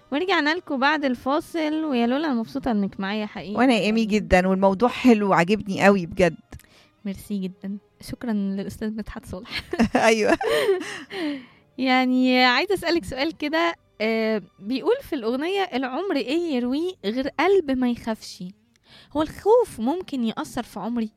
ورجعنا لكم بعد الفاصل ويا لولا أنا مبسوطة انك معايا حقيقي وانا ايمي جدا والموضوع حلو وعجبني قوي بجد ميرسي جدا شكرا للأستاذ مدحت صالح ايوه يعني عايزة أسألك سؤال كده آه، بيقول في الأغنية العمر إيه يرويه غير قلب ما يخافش هو الخوف ممكن يأثر في عمري؟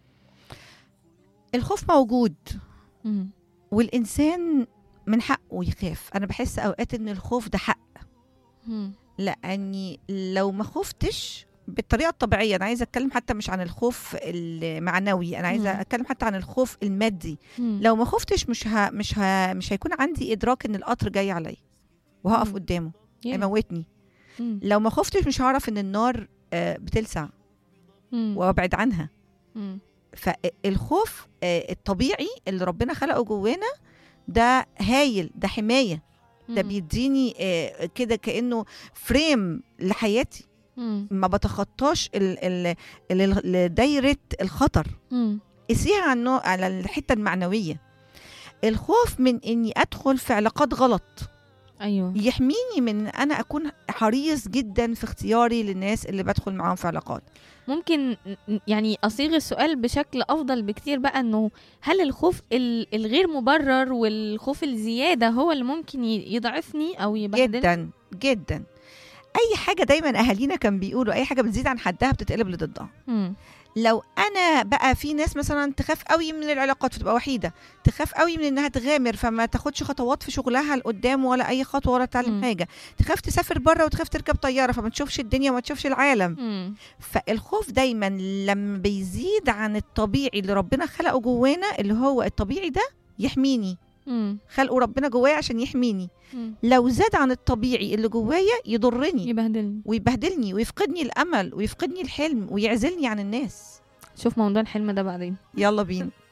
الخوف موجود مم. والانسان من حقه يخاف انا بحس اوقات ان الخوف ده حق مم. لاني لو ما خفتش بالطريقه الطبيعيه انا عايزه اتكلم حتى مش عن الخوف المعنوي انا عايزه مم. اتكلم حتى عن الخوف المادي مم. لو ما خفتش مش ها مش ها مش هيكون عندي ادراك ان القطر جاي عليا وهقف مم. قدامه Yeah. هيموتني مم. لو ما خفتش مش هعرف ان النار آه، بتلسع مم. وابعد عنها مم. فالخوف آه، الطبيعي اللي ربنا خلقه جوانا ده هايل ده حمايه ده مم. بيديني آه، كده كانه فريم لحياتي مم. ما بتخطاش ال- ال- ال- ال- دايره الخطر مم. قسيها على النوع- على الحته المعنويه الخوف من اني ادخل في علاقات غلط ايوه يحميني من ان انا اكون حريص جدا في اختياري للناس اللي بدخل معاهم في علاقات ممكن ن- يعني اصيغ السؤال بشكل افضل بكتير بقى انه هل الخوف ال- الغير مبرر والخوف الزياده هو اللي ممكن ي- يضعفني او يبهدلني جدا جدا اي حاجه دايما اهالينا كان بيقولوا اي حاجه بتزيد عن حدها بتتقلب لضدها مم. لو انا بقى في ناس مثلا تخاف قوي من العلاقات فتبقى وحيده تخاف قوي من انها تغامر فما تاخدش خطوات في شغلها لقدام ولا اي خطوه ولا تعلم مم. حاجه تخاف تسافر بره وتخاف تركب طياره فما تشوفش الدنيا وما تشوفش العالم مم. فالخوف دايما لما بيزيد عن الطبيعي اللي ربنا خلقه جوانا اللي هو الطبيعي ده يحميني مم. خلقه ربنا جوايا عشان يحميني مم. لو زاد عن الطبيعي اللي جوايا يضرني يبهدلني ويبهدلني ويفقدني الامل ويفقدني الحلم ويعزلني عن الناس شوف موضوع الحلم ده بعدين يلا بينا